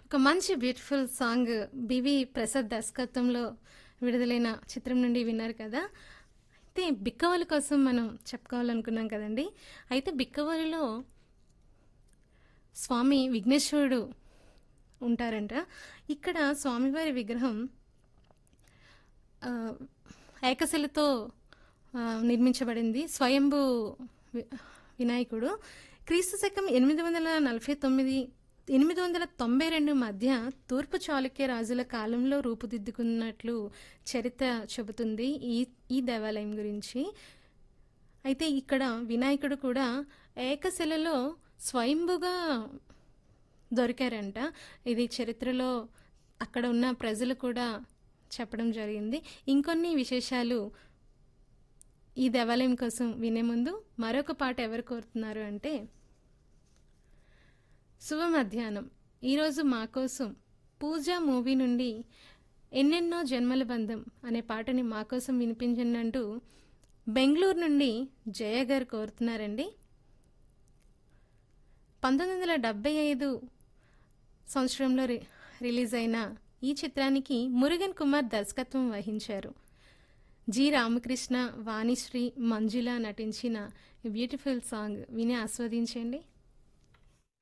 ఒక మంచి beautiful song BV Prasad దర్శకత్వంలో విడుదలైన చిత్రం నుండి విన్నారు కదా అయితే బిక్కవలి కోసం మనం చెప్పుకోవాలనుకున్నాం కదండి అయితే బిక్కవలిలో స్వామి విఘ్నేశ్వరుడు ఉంటారంట ఇక్కడ స్వామివారి విగ్రహం ఆ, ఏకశిలతో ఆ, నిర్మించబడింది స్వయంభూ వి- వినాయకుడు క్రీస్తు శకం ఎనిమిది వందల నలభై తొమ్మిది ఎనిమిది వందల తొంభై రెండు మధ్య తూర్పు చాళుక్య రాజుల కాలంలో రూపుదిద్దుకున్నట్లు చరిత్ర చెబుతుంది ఈ ఈ దేవాలయం గురించి అయితే ఇక్కడ వినాయకుడు కూడా ఏకశిలలో స్వయంభుగా దొరికారంట ఇది చరిత్రలో అక్కడ ఉన్న ప్రజలు కూడా చెప్పడం జరిగింది ఇంకొన్ని విశేషాలు ఈ దేవాలయం కోసం వినే ముందు మరొక పాట ఎవరు కోరుతున్నారు అంటే శుభ మధ్యాహ్నం ఈరోజు మా కోసం పూజ మూవీ నుండి ఎన్నెన్నో జన్మల బంధం అనే పాటని మా కోసం వినిపించండి బెంగళూరు నుండి జయ గారు కోరుతున్నారండి పంతొమ్మిది వందల డెబ్బై ఐదు సంవత్సరంలో రి- రిలీజ్ అయిన ఈ చిత్రానికి మురుగన్ కుమార్ దర్శకత్వం వహించారు జి రామకృష్ణ వాణిశ్రీ మంజుల నటించిన బ్యూటిఫుల్ సాంగ్ విని ఆస్వాదించండి